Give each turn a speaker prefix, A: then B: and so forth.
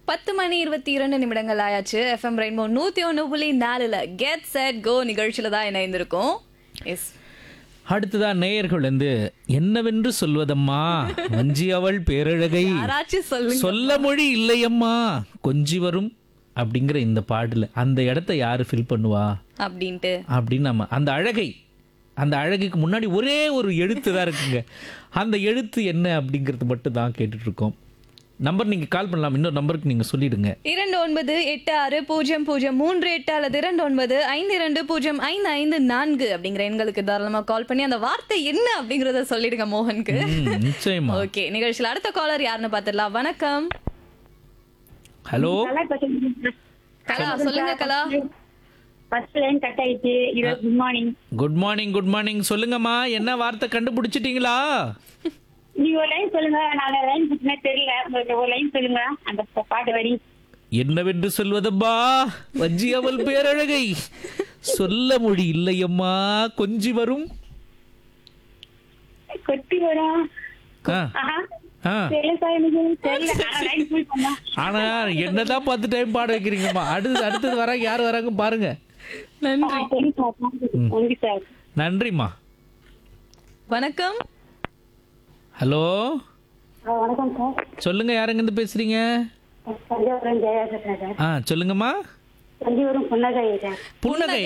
A: பத்து மணி இருபத்தி இரண்டு நிமிடங்கள் ஆயாச்சு எஃப்எம் ரெயின்போ நூத்தி ஒன்று புள்ளி நாலுல கெட் செட் கோ நிகழ்ச்சியில தான் இணைந்திருக்கோம் எஸ்
B: அடுத்ததா நேயர்கள் வந்து என்னவென்று சொல்வதம்மா வஞ்சி அவள் பேரழகை
A: யாராச்சும் சொல்லுங்க
B: சொல்ல மொழி இல்லையம்மா கொஞ்சி வரும் அப்படிங்கிற இந்த பாடல அந்த இடத்த யாரு ஃபில் பண்ணுவா
A: அப்படின்ட்டு
B: அப்படின்னு நம்ம அந்த அழகை அந்த அழகுக்கு முன்னாடி ஒரே ஒரு எழுத்து தான் இருக்குங்க அந்த எழுத்து என்ன அப்படிங்கிறது மட்டும் தான் கேட்டுட்டு இருக்கோம் நம்பர் நீங்க கால் பண்ணலாம் இன்னொரு நம்பருக்கு நீங்க சொல்லிடுங்க
A: இரண்டு ஒன்பது எட்டு ஆறு பூஜ்ஜியம் பூஜ்ஜியம் மூன்று எட்டு அல்லது இரண்டு ஒன்பது ஐந்து இரண்டு பூஜ்ஜியம் ஐந்து ஐந்து நான்கு அப்படிங்கிற எண்களுக்கு தாராளமா கால் பண்ணி அந்த வார்த்தை என்ன அப்படிங்கறத சொல்லிடுங்க மோகனுக்கு
B: ம், நிச்சயமா
A: ஓகே நிகழ்ச்சியில் அடுத்த காலர் யாருன்னு பார்த்துடலாம் வணக்கம்
B: ஹலோ
A: கலா சொல்லுங்க கலா
C: ஃபர்ஸ்ட் லைன் கட் ஆயிடுச்சு good morning
B: good morning good morning சொல்லுங்கம்மா என்ன வார்த்தை கண்டுபிடிச்சிட்டீங்களா
C: நீங்க ஒரு லைன் சொல்லுங்க நாங்க லைன் புட்டினா தெரியல உங்களுக்கு ஒரு லைன் சொல்லுங்க அந்த பா- பாட்டு வரி
B: என்னவென்று சொல்வதம்மா வஞ்சி அவள் பேரழகை சொல்ல மொழி இல்லையம்மா கொஞ்சி வரும்
C: கொட்டி வரும்
B: ஆ,
C: ஆஹா
B: ஆ.
C: தெரியல சார் எனக்கு தெரியல நான் லைன் ஃபுல் பண்ணா
B: ஆனா என்னதான் பார்த்து டைம் பாட வைக்கிறீங்கம்மா அடுத்து அடுத்தது வராங்க யார் வராங்க பாருங்க
A: நன்றி
C: சரி சார் நன்றி சார்
B: நன்றிம்மா
A: வணக்கம்
B: ஹலோ
C: வணக்கம் சார்
B: சொல்லுங்க யாருங்க இருந்து பேசுறீங்க
C: தஞ்சாவூரம் ஜெயா சார் சார்
B: ஆ சொல்லுங்கம்மா
C: தஞ்சாவூரம் பொன்னகை சார்
B: புன்னகை